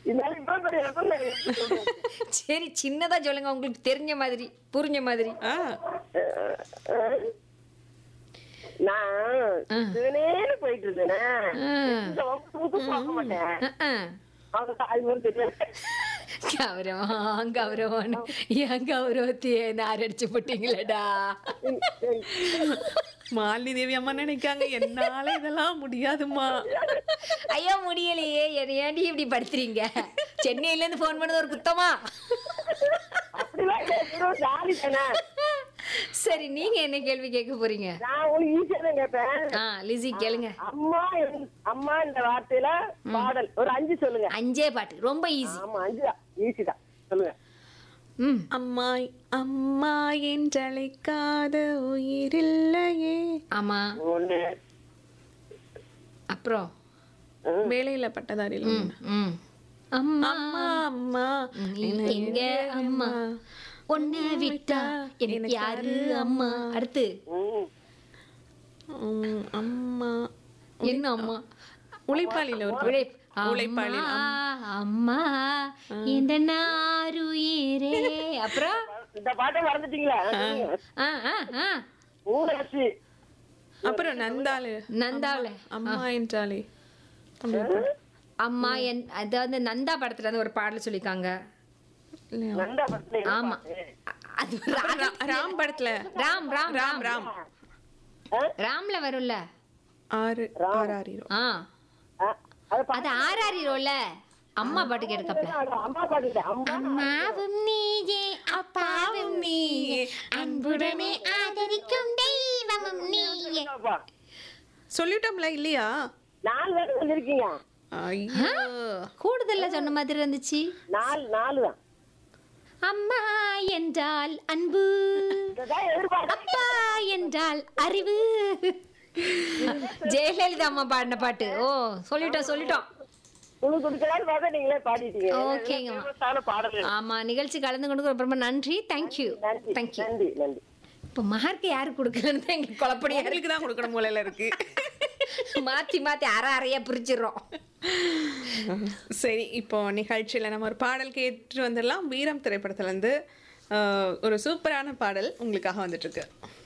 இருந்தாலும் இவ்வளவு பெரிய இடத்துல நான் எப்படி சொல்றது? சரி சின்னதா சொல்லுங்க உங்களுக்கு தெரிஞ்ச மாதிரி புரிஞ்ச மாதிரி ஆ அஹ், அஹ். நான் ஆ. சிவனேன்னு போயிட்டு இருந்தேனே ஆ. இந்த வகுப்பு வகுப்பு பார்க்க மாட்டேன் அஹ், அஹ். அவங்க அது மாதிரி தெரியாது கௌரவம் கௌரவம் என் கௌரவத்தையே நான் அடிச்சு போட்டீங்களடா மாலினி தேவி அம்மா நினைக்காங்க என்னால இதெல்லாம் முடியாதுமா ஐயோ முடியலையே என்னை ஏன்டி இப்படி படுத்துறீங்க சென்னையில இருந்து போன் பண்ணது ஒரு குத்தமா அப்படிலாம் இல்லை, ஏதோ ஜாலி தானே சரி நீங்க என்ன கேள்வி கேட்க போறீங்க நான் உங்களுக்கு ஈஸியா தான் கேட்பேன் ஆ லிசி கேளுங்க அம்மா என்- அம்மா இந்த வார்த்தையில பாடல் ஒரு அஞ்சு சொல்லுங்க அஞ்சே பாட்டு ரொம்ப ஈஸி ஆமா அஞ்சு தான் ஈஸி தான் சொல்லுங்க ம் அம்மா அம்மா என்றழைக்காத உயிரில்லையே ஆமா ஒண்ணு அப்புறம் வேலையில பட்டதாரியில் ம் ம் அம்மா அம்மா அம்மா நீ எங்க அம்மா உன்னை விட்டா எனக்கு யாரு அம்மா அடுத்து ம். உம், அம்மா என்ன அம்மா உழைப்பாளியில ஒரு உழைப் உழைப்பாளியில் அம்மா அம்மா இந்த நாருயிரே அப்புறம் இந்த பாட்டை மறந்துட்டீங்களா சொல்லுங்க. ஆ ஆ ஆ ஊராட்சி அப்புறம் நந்தாளு நந்தாவுல அம்மா என்றாலே அப்படி ஒரு பாட்டு. அம்மா என் அதாவது நந்தா படத்துல இருந்து ஒரு பாடல் சொல்லிருக்காங்க இல்லையா? நந்தா படத்துல என்ன ஆமா பாட்டு? அது ஒரு ரா- ரா- ராம் படத்துல ராம் ராம் ராம் ராம் ராம் ஆ? ராம்ல வரும்ல ஆறு ஆறு ஆறு ஆ ஆ, அது பா- அது ஆறாரிரோல அம்மா பாட்டு கேட்கப்பல அது அம்மா பாட்டு இல்ல, அம்மா அம்மாவும் நீயே அப்பாவும் நீயே அன்புடனே ஆதரிக்கும் தெய்வமும் நீயே அப்பா. சொல்லிட்டோம்ல இல்லையா நாலு பேர் சொல்லிருக்கீங்க ஐயோ கூடுதல்ல சொன்ன மாதிரி இருந்துச்சு நாலு நாலு தான் அம்மா என்றால் அன்பு இதான் எதிர்பார்க்க அப்பா என்றால் அறிவு ஜெயலலிதா அம்மா பாடின பாட்டு ஓ சொல்லிட்டோம் சொல்லிட்டோம் உங்களுக்கு கொடுக்கலான்னு பார்த்தா நீங்களே பாடிட்டீங்க ஓகேங்கம்மா. ஃபேமஸான பாடல் ஆமா நிகழ்ச்சி கலந்து கொண்டு ரொம்ப ரொம்ப நன்றி தேங்க்யூ நன்றி தேங்க்யூ நன்றி நன்றி இப்போ மார்க் யாரு கொடுக்கலன்னு தான் எங்களுக்கு குழப்படியா இருக்கு உங்களுக்கு தான் கொடுக்கணும் மூலையில இருக்கு மாத்தி மாத்தி அரை அறையா பிரிச்சிடுறோம் சரி இப்போ நிகழ்ச்சியில நம்ம ஒரு பாடல் கேட்டு வந்துடலாம் வீரம் திரைப்படத்துல இருந்து ஆஹ், ஒரு சூப்பரான பாடல் உங்களுக்காக வந்துட்டு இருக்கு